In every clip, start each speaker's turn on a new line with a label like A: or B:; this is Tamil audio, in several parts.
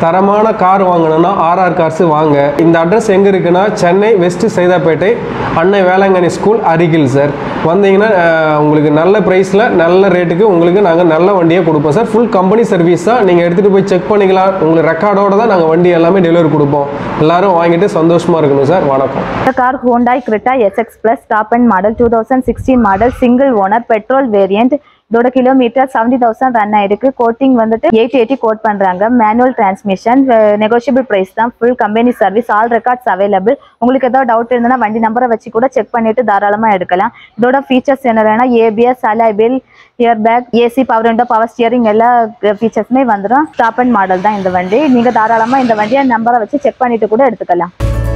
A: தரமான கார் வாங்கணும்னா ஆர்ஆர் கார்ஸ் வாங்க இந்த அட்ரஸ் எங்கே இருக்குன்னா சென்னை வெஸ்ட் சைதாப்பேட்டை அன்னை வேளாங்கண்ணி ஸ்கூல் அருகில் சார் வந்தீங்கன்னா அஹ், உங்களுக்கு நல்ல ப்ரைஸில் நல்ல ரேட்டுக்கு உங்களுக்கு நாங்கள் நல்ல வண்டியை கொடுப்போம் சார் ஃபுல் கம்பெனி சர்வீஸ் தான் நீங்கள் எடுத்துகிட்டு போய் செக் பண்ணிக்கலாம் உங்களுக்கு ரெக்கார்டோட தான் நாங்கள் வண்டி எல்லாமே டெலிவரி கொடுப்போம் எல்லாரும் வாங்கிட்டு சந்தோஷமாக இருக்கணும் சார் வணக்கம்
B: The car Hyundai Creta SX Plus top end model 2016 model single owner petrol variant இதோட கிலோமீட்டர் செவன்டி தௌசண்ட் ரன் ஆயிருக்கு கோட்டிங் வந்துட்டு எயிட் எயிட்டி கோட் பண்றாங்க மேனுவல் டிரான்ஸ்மிஷன் நெகோஷியபிள் பிரைஸ் தான் full company service all records available உங்களுக்கு ஏதாவது டவுட் இருந்ததுன்னா வண்டி நம்பரை வச்சு கூட செக் பண்ணிட்டு தாராளமா எடுக்கலாம் இதோட ஃபீச்சர்ஸ் என்னன்னா ABS available air bag AC power window power steering எல்லா ஃபீச்சர்ஸுமே வந்துடும் டாப் அண்ட் மாடல் தான் இந்த வண்டி நீங்க தாராளமா இந்த வண்டியை நம்பரை வச்சு செக் பண்ணிட்டு கூட எடுத்துக்கலாம்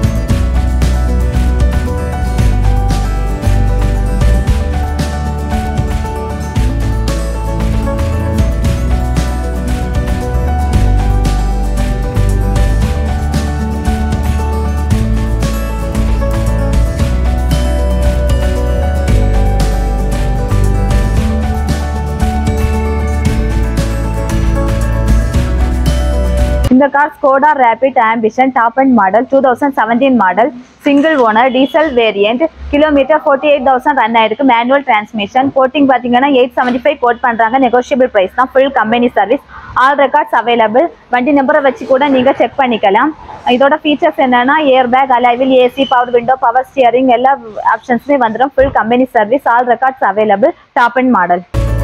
B: இந்த car Skoda Rapid Ambition top and model two thousand seventeen model single owner diesel variant kilometre forty eight thousand run ஆயிருக்கு மேனுவல் டிரான்ஸ்மிஷன் கோட்டிங் பார்த்தீங்கன்னா எயிட் செவன்ட்டி ஃபைவ் கோட் பண்ணுறாங்க நெகோஷியபிள் ப்ரைஸ் தான் full company service all records available வண்டி நம்பரை வச்சு கூட நீங்கள் செக் பண்ணிக்கலாம் இதோட ஃபீச்சர்ஸ் என்னன்னா ஏர் பேக் அலைவில் AC power window power steering எல்லா ஆப்ஷன்ஸுமே வந்துடும் full company service all records available top and model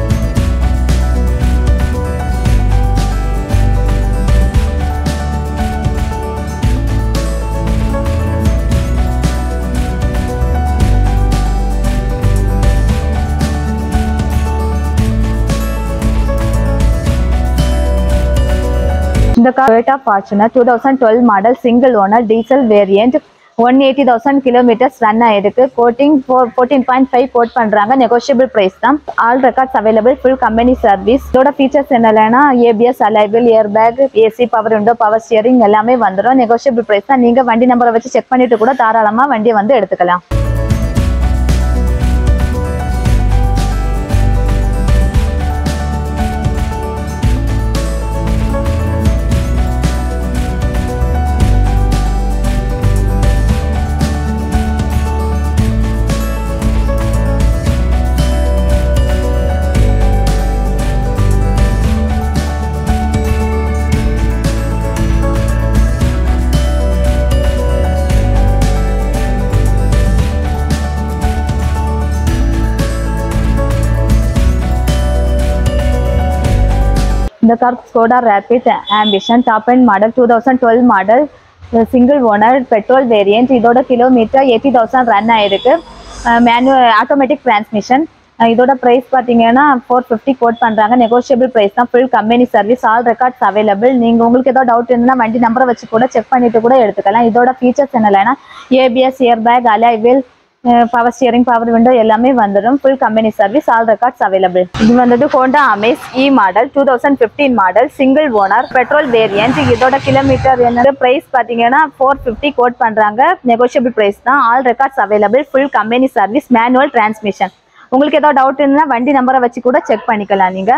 B: இந்த car Toyota Fortuner two thousand twelve model single owner diesel variant one eighty thousand kilometres run ஆயிருக்கு quoting four fourteen point five quote பண்ணுறாங்க நெகோஷியபிள் ப்ரைஸ் தான் all records available full company service இதோட ஃபீச்சர்ஸ் என்னென்னா ABS available air bag AC power window power steering எல்லாமே வந்துடும் நெகோஷியபிள் ப்ரைஸ் தான் நீங்கள் வண்டி நம்பரை வச்சு செக் பண்ணிட்டு கூட தாராளமாக வண்டியை வந்து எடுத்துக்கலாம் இந்த car Skoda Rapid Ambition top and model two thousand twelve model single owner petrol variant இதோட கிலோமீட்டர் எயிட்டி தௌசண்ட் ரன் ஆயிருக்கு மேனு ஆட்டோமேட்டிக் டிரான்ஸ்மிஷன் இதோட ப்ரைஸ் பார்த்தீங்கன்னா ஃபோர் ஃபிஃப்டி கோட் பண்ணுறாங்க நெகோஷியபிள் ப்ரைஸ் தான் full company service all records available நீங்கள் உங்களுக்கு ஏதோ டவுட் இருந்தால் வண்டி நம்பரை வச்சு கூட செக் பண்ணிட்டு கூட எடுத்துக்கலாம் இதோட ஃபீச்சர்ஸ் என்னென்னா ஏபிஎஸ் ஏர் பேக் அலைவில் பவர் ஸ்டியரிங் பவர் விண்டோ எல்லாமே வந்துடும் full company service all records available இது வந்துட்டு Honda Amaze E model two thousand fifteen model single owner petrol variant இதோட கிலோமீட்டர் என்ன ப்ரைஸ் பார்த்தீங்கன்னா ஃபோர் ஃபிஃப்டி கோட் பண்ணுறாங்க நெகோஷியபிள் ப்ரைஸ் தான் all records available full company service manual transmission உங்களுக்கு ஏதாவது டவுட் இருந்தால் வண்டி நம்பரை வச்சு கூட செக் பண்ணிக்கலாம் நீங்கள்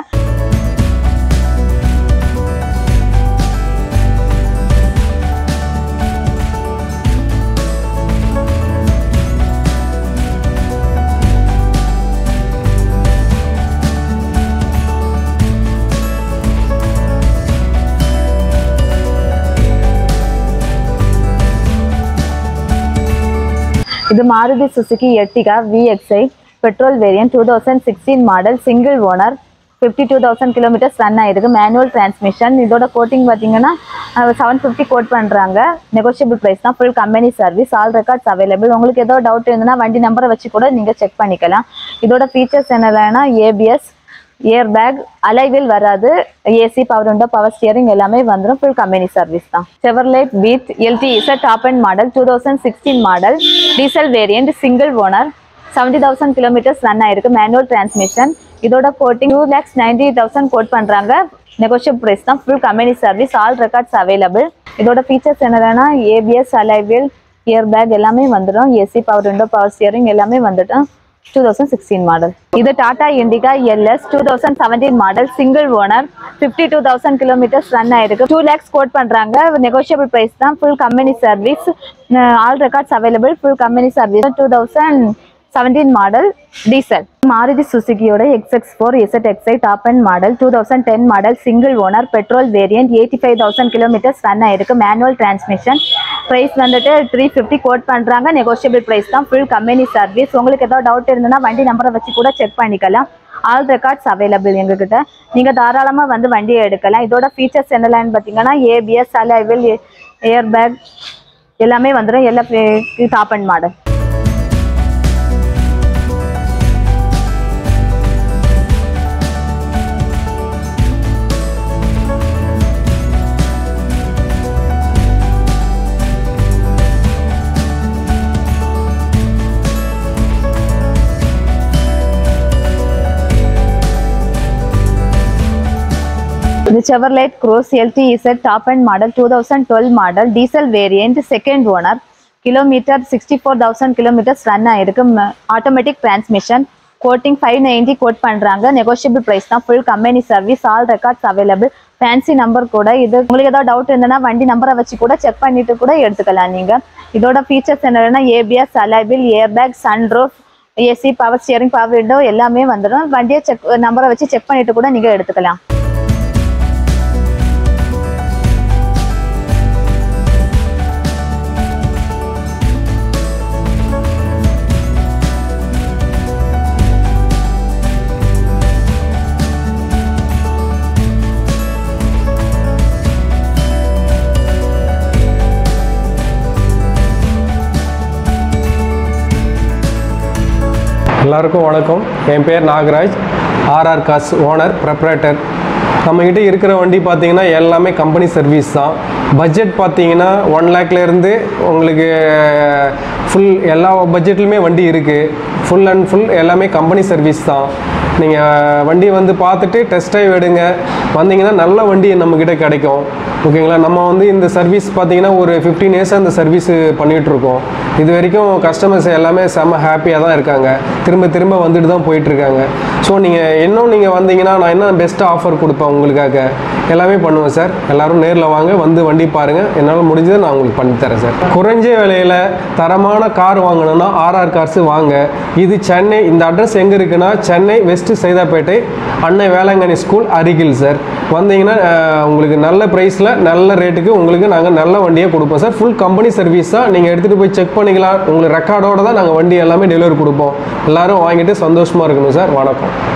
B: இது Maruti Suzuki Ertiga VXI petrol variant two thousand sixteen model single owner fifty two thousand kilometres run ஆயிருக்கு மேனுவல் டிரான்ஸ்மிஷன் இதோட கோட்டிங் பார்த்தீங்கன்னா செவன் ஃபிஃப்டி கோட் பண்ணுறாங்க நெகோஷியபிள் ப்ரைஸ் தான் full company service all records available உங்களுக்கு ஏதோ டவுட் இருந்ததுன்னா வண்டி நம்பரை வச்சு கூட நீங்கள் செக் பண்ணிக்கலாம் இதோட ஃபீச்சர்ஸ் என்னென்னா ஏபிஎஸ் ஏர் பேக் அலைவில் வராது AC power window power steering எல்லாமே வந்துடும் ஃபுல் கம்பெனி சர்வீஸ் தான் Chevrolet with LT Z top and model two thousand sixteen model diesel variant single owner seventy thousand kilometres run ஆயிருக்கு மேனுவல் டிரான்ஸ்மிஷன் இதோட quoting two lakhs ninety thousand quote பண்ணுறாங்க நெகோஷியபிள் ப்ரைஸ் தான் full company service all records available இதோட ஃபீச்சர்ஸ் என்னன்னா ஏபிஎஸ் அலைவில் இயர் பேக் எல்லாமே வந்துடும் AC power window power steering எல்லாமே வந்துடும் டூ தௌசண்ட் சிக்ஸ்டீன் மாடல் இது Tata Indica LS two thousand seventeen model single owner fifty two thousand kilometres run ஆயிருக்கு டூ லேக்ஸ் கோட் பண்றாங்க நெகோஷியபிள் பிரைஸ் தான் full company service all records available full company service two thousand seventeen model diesel Maruti சுசுகியோட எக்ஸ்எக்ஸ் ஃபோர் எஸ்எட் எக்ஸை top and model two thousand ten model single owner petrol variant eighty five thousand kilometres run ஆயிருக்கு மேனுவல் டிரான்ஸ்மிஷன் ப்ரைஸ் வந்துட்டு த்ரீ ஃபிஃப்டி கோட் பண்ணுறாங்க நெகோஷியபிள் ப்ரைஸ் தான் ஃபுல் கம்பெனி சர்வீஸ் உங்களுக்கு ஏதாவது டவுட் இருந்ததுன்னா வண்டி நம்பரை வச்சு கூட செக் பண்ணிக்கலாம் ஆல் ரெக்கார்ட்ஸ் அவைலபிள் எங்ககிட்ட நீங்கள் தாராளமாக வந்து வண்டியை எடுக்கலாம் இதோட ஃபீச்சர்ஸ் என்னெல்லாம் பார்த்தீங்கன்னா ஏபிஎஸ் அலைவில் ஏர் பேக் எல்லாமே வந்துடும் எல்லா top and model The Chevrolet Cruze LT is a top end model 2012 model diesel variant second owner kilometer 64000 kilometers run ஆயிருக்கு automatic transmission quoting five ninety quote பண்றாங்க நெகோஷியபிள் பிரைஸ் தான் full company service all records available fancy number கூட இது உங்களுக்கு ஏதாவது டவுட் இருந்ததுன்னா வண்டி நம்பரை வச்சு கூட செக் பண்ணிட்டு கூட எடுத்துக்கலாம் நீங்க இதோட ஃபீச்சர்ஸ் என்னன்னா ABS available airbag sunroof AC power steering power window எல்லாமே வந்துடும் வண்டியை செக் நம்பரை வச்சு செக் பண்ணிட்டு கூட நீங்க எடுத்துக்கலாம்
A: எல்லாருக்கும் வணக்கம் என் பேர் Nagaraj RR cars owner proprietor நம்மக்கிட்ட இருக்கிற வண்டி பார்த்தீங்கன்னா எல்லாமே கம்பெனி சர்வீஸ் தான் பட்ஜெட் பார்த்தீங்கன்னா ஒன் லேக்லேருந்து உங்களுக்கு ஃபுல் எல்லா பட்ஜெட்லையுமே வண்டி இருக்குது ஃபுல் அண்ட் ஃபுல் எல்லாமே கம்பெனி சர்வீஸ் தான் நீங்கள் வண்டி வந்து பார்த்துட்டு டெஸ்ட் ட்ரைவ் எடுங்க வந்தீங்கன்னா நல்ல வண்டி நம்மக்கிட்ட கிடைக்கும் ஓகேங்களா நம்ம வந்து இந்த சர்வீஸ் பார்த்தீங்கன்னா ஒரு ஃபிஃப்டீன் இயர்ஸாக இந்த சர்வீஸ் பண்ணிகிட்ருக்கோம் இது வரைக்கும் கஸ்டமர்ஸ் எல்லாமே செம்ம ஹாப்பியாக தான் இருக்காங்க திரும்ப திரும்ப வந்துட்டு தான் போயிட்டுருக்காங்க ஸோ நீங்கள் இன்னும் நீங்கள் வந்தீங்கன்னா நான் என்ன பெஸ்ட் ஆஃபர் கொடுப்பேன் உங்களுக்காக எல்லாமே பண்ணுவேன் சார் எல்லாரும் நேரில் வாங்க வந்து வண்டி பாருங்கள் என்னால் முடிஞ்சதை நான் உங்களுக்கு பண்ணி தரேன் சார் குறைஞ்ச விலையில் தரமான கார் வாங்கணும்னா ஆர்ஆர் கார்ஸ் வாங்க இது சென்னை இந்த அட்ரஸ் எங்கே இருக்குன்னா சென்னை வெஸ்ட் சைதாப்பேட்டை அன்னை வேளாங்கண்ணி ஸ்கூல் அருகில் சார் வந்தீங்கன்னா அஹ், உங்களுக்கு நல்ல ப்ரைஸில் நல்ல ரேட்டுக்கு உங்களுக்கு நாங்கள் நல்ல வண்டியை கொடுப்போம் சார் ஃபுல் கம்பெனி சர்வீஸ் தான் நீங்கள் எடுத்துகிட்டு போய் செக் பண்ணிக்கலாம் உங்களுக்கு ரெக்கார்டோட தான் நாங்கள் வண்டி எல்லாமே டெலிவரி கொடுப்போம் எல்லாரும் வாங்கிட்டு சந்தோஷமாக இருக்கணும் சார் வணக்கம்